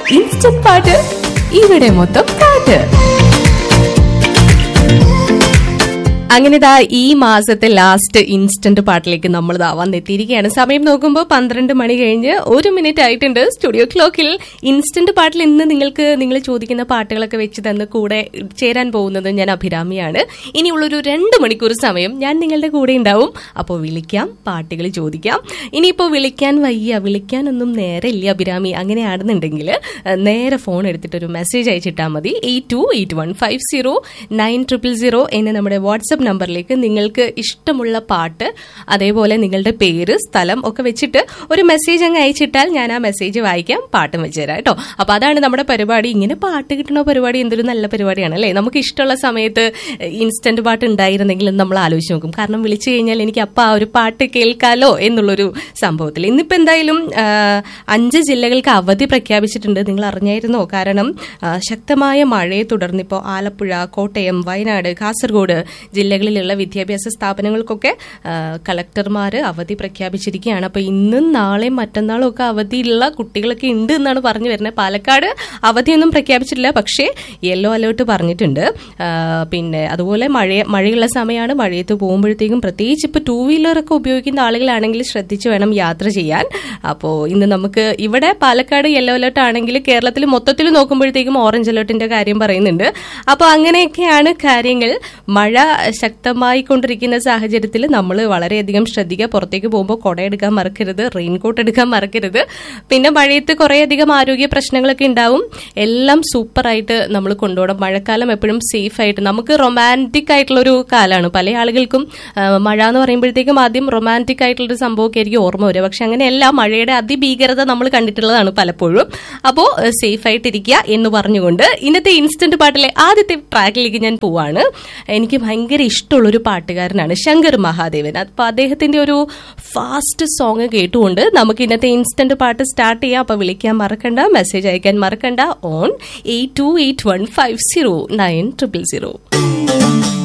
instant പാട്ട് ഇവിടെ മൊത്തം പാട്ട് അങ്ങനെ ദാ ഈ മാസത്തെ ലാസ്റ്റ് ഇൻസ്റ്റന്റ് പാട്ടിലേക്ക് നമ്മൾ ദാ വന്നെത്തിയിരിക്കുകയാണ് സമയം നോക്കുമ്പോൾ പന്ത്രണ്ട് മണി കഴിഞ്ഞ് ഒരു മിനിറ്റ് ആയിട്ടുണ്ട് സ്റ്റുഡിയോ ക്ലോക്കിൽ ഇൻസ്റ്റന്റ് പാട്ടിൽ ഇന്ന് നിങ്ങൾക്ക് നിങ്ങൾ ചോദിക്കുന്ന പാട്ടുകളൊക്കെ വെച്ച് തന്ന് കൂടെ ചേരാൻ പോകുന്നത് ഞാൻ അഭിരാമിയാണ് ഇനിയുള്ളൊരു രണ്ട് മണിക്കൂർ സമയം ഞാൻ നിങ്ങളുടെ കൂടെ ഉണ്ടാവും അപ്പോൾ വിളിക്കാം പാട്ടുകൾ ചോദിക്കാം ഇനിയിപ്പോൾ വിളിക്കാൻ വയ്യ വിളിക്കാനൊന്നും നേരെ ഇല്ല അഭിരാമി അങ്ങനെയാണെന്നുണ്ടെങ്കിൽ ഏഹ്, നേരെ ഫോൺ എടുത്തിട്ട് ഒരു മെസ്സേജ് അയച്ചിട്ടാൽ മതി eight two eight one five zero nine triple zero എന്ന നമ്മുടെ വാട്സപ്പ് നമ്പറിലേക്ക് നിങ്ങൾക്ക് ഇഷ്ടമുള്ള പാട്ട് അതേപോലെ നിങ്ങളുടെ പേര് സ്ഥലം ഒക്കെ വെച്ചിട്ട് ഒരു മെസ്സേജ് അങ്ങ് അയച്ചിട്ടാൽ ഞാൻ ആ മെസ്സേജ് വായിക്കാം പാട്ടും വെച്ച് തരാം കേട്ടോ അപ്പൊ അതാണ് നമ്മുടെ പരിപാടി ഇങ്ങനെ പാട്ട് കിട്ടുന്ന പരിപാടി എന്തൊരു നല്ല പരിപാടിയാണ് അല്ലേ നമുക്ക് ഇഷ്ടമുള്ള സമയത്ത് ഇൻസ്റ്റന്റ് പാട്ട് ഉണ്ടായിരുന്നെങ്കിൽ എന്ന് നമ്മൾ ആലോചിച്ച് നോക്കും കാരണം വിളിച്ചു കഴിഞ്ഞാൽ എനിക്ക് അപ്പം ആ ഒരു പാട്ട് കേൾക്കാലോ എന്നുള്ളൊരു സംഭവത്തിൽ ഇന്നിപ്പോൾ എന്തായാലും ആ, അഞ്ച് ജില്ലകൾക്ക് അവധി പ്രഖ്യാപിച്ചിട്ടുണ്ട് നിങ്ങൾ അറിഞ്ഞായിരുന്നോ കാരണം ആ, ശക്തമായ മഴയെ തുടർന്ന് ഇപ്പോൾ ആലപ്പുഴ കോട്ടയം വയനാട് കാസർഗോഡ് ജില്ലകളിലുള്ള വിദ്യാഭ്യാസ സ്ഥാപനങ്ങൾക്കൊക്കെ ആ, കളക്ടർമാർ അവധി പ്രഖ്യാപിച്ചിരിക്കുകയാണ് അപ്പോൾ ഇന്നും നാളെയും മറ്റന്നാളും ഒക്കെ അവധിയുള്ള കുട്ടികളൊക്കെ ഉണ്ട് എന്നാണ് പറഞ്ഞു വരുന്നത് പാലക്കാട് അവധിയൊന്നും പ്രഖ്യാപിച്ചിട്ടില്ല പക്ഷേ യെല്ലോ അലേർട്ട് പറഞ്ഞിട്ടുണ്ട് ആ, പിന്നെ അതുപോലെ മഴ മഴയുള്ള സമയമാണ് മഴയത്ത് പോകുമ്പോഴത്തേക്കും പ്രത്യേകിച്ച് ഇപ്പോൾ ടൂ വീലറൊക്കെ ഉപയോഗിക്കുന്ന ആളുകളാണെങ്കിൽ ശ്രദ്ധിച്ച് വേണം യാത്ര ചെയ്യാൻ അപ്പോൾ ഇന്ന് നമുക്ക് ഇവിടെ പാലക്കാട് യെല്ലോ അലേർട്ട് ആണെങ്കിൽ കേരളത്തിൽ മൊത്തത്തിൽ നോക്കുമ്പോഴത്തേക്കും ഓറഞ്ച് അലേർട്ടിന്റെ കാര്യം പറയുന്നുണ്ട് അപ്പോൾ അങ്ങനെയൊക്കെയാണ് കാര്യങ്ങൾ മഴ ശക്തമായി കൊണ്ടിരിക്കുന്ന സാഹചര്യത്തിൽ നമ്മൾ വളരെയധികം ശ്രദ്ധിക്കുക പുറത്തേക്ക് പോകുമ്പോൾ കുട എടുക്കാൻ മറക്കരുത് റെയിൻകോട്ട് എടുക്കാൻ മറക്കരുത് പിന്നെ മഴയത്ത് കുറേയധികം ആരോഗ്യ പ്രശ്നങ്ങളൊക്കെ ഉണ്ടാവും എല്ലാം സൂപ്പറായിട്ട് നമ്മൾ കൊണ്ടുപോകണം മഴക്കാലം എപ്പോഴും സേഫ് ആയിട്ട് നമുക്ക് റൊമാൻറ്റിക് ആയിട്ടുള്ള ഒരു കാലമാണ് പല ആളുകൾക്കും ആ, മഴ എന്ന് പറയുമ്പോഴത്തേക്കും ആദ്യം റൊമാൻറ്റിക് ആയിട്ടുള്ള ഒരു സംഭവമൊക്കെ ആയിരിക്കും ഓർമ്മ വരിക പക്ഷെ അങ്ങനെയല്ല മഴയുടെ അതിഭീകരത നമ്മൾ കണ്ടിട്ടുള്ളതാണ് പലപ്പോഴും അപ്പോൾ സേഫ് ആയിട്ടിരിക്കുക എന്ന് പറഞ്ഞുകൊണ്ട് ഇന്നത്തെ ഇൻസ്റ്റന്റ് പാട്ടിലെ ആദ്യത്തെ ട്രാക്കിലേക്ക് ഞാൻ പോവാണ് എനിക്ക് ഭയങ്കര ഇഷ്ടമുള്ളൊരു പാട്ടുകാരനാണ് ശങ്കർ മഹാദേവൻ അപ്പോൾ അദ്ദേഹത്തിന്റെ ഒരു ഫാസ്റ്റ് സോങ് കേട്ടുകൊണ്ട് നമുക്ക് ഇന്നത്തെ ഇൻസ്റ്റന്റ് പാട്ട് സ്റ്റാർട്ട് ചെയ്യാം അപ്പോൾ വിളിക്കാൻ മറക്കണ്ട മെസ്സേജ് അയക്കാൻ മറക്കണ്ട on eight two eight one five zero nine triple zero